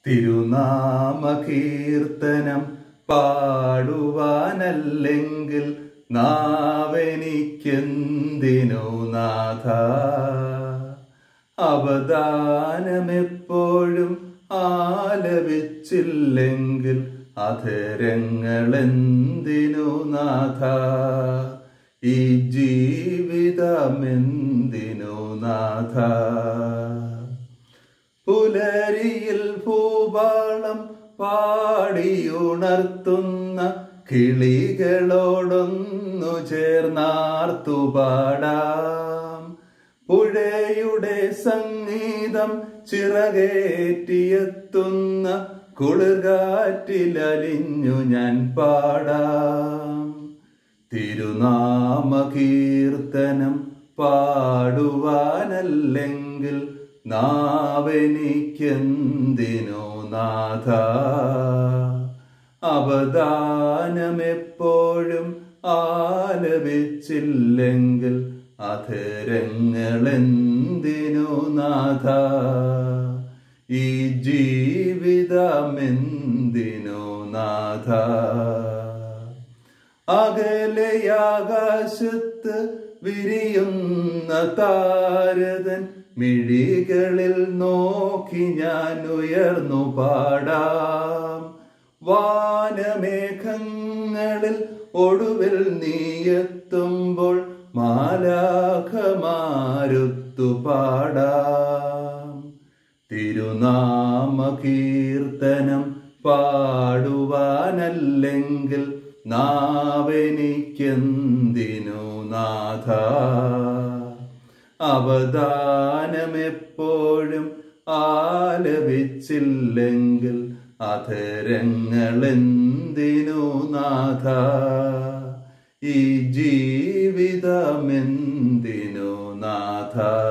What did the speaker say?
തിരുനാമകീർത്തനം പാടുവാനല്ലെങ്കിൽ നാവെനിക്കെന്തിനു നാഥ അവദാനമെപ്പോഴും ആലപിച്ചില്ലെങ്കിൽ അധരങ്ങളെന്തിനു നാഥ ഈ ജീവിതമെന്തിനു നാഥ പുലരിയിൽ ഭൂപാളം പാടിയുണർത്തുന്ന കിളികളോടൊന്നു ചേർന്നാർത്തു പാടാം പുഴയുടെ സംഗീതം ചിറകേറ്റിയെത്തുന്ന കുളിർകാറ്റിലലിഞ്ഞു ഞാൻ പാടാം തിരുനാമകീർത്തനം പാടുവാനല്ലെങ്കിൽ നാവെനിക്കെന്തിനു നാഥ അവദാനമെപ്പോഴും ആലപിച്ചില്ലെങ്കിൽ അധരങ്ങളെന്തിനു നാഥ ഈ ജീവിതമെന്തിനു നാഥ അകലയാകാശത്ത് വിരിയുന്ന താരതൻ മിഴികളിൽ നോക്കി ഞാൻ ഉയർന്നു പാടാം വാനമേഘങ്ങളിൽ ഒടുവിൽ നീയെത്തുമ്പോൾ മാലാഖമാരുത്തു പാടാം തിരുനാമകീർത്തനം പാടുവാനല്ലെങ്കിൽ നാവെനിക്കെന്തിനു നാഥ അവദാനമെപ്പോഴും ആലപിച്ചില്ലെങ്കിൽ അധരങ്ങളെന്തിനു നാഥ ഈ ജീവിതമെന്തിനു നാഥ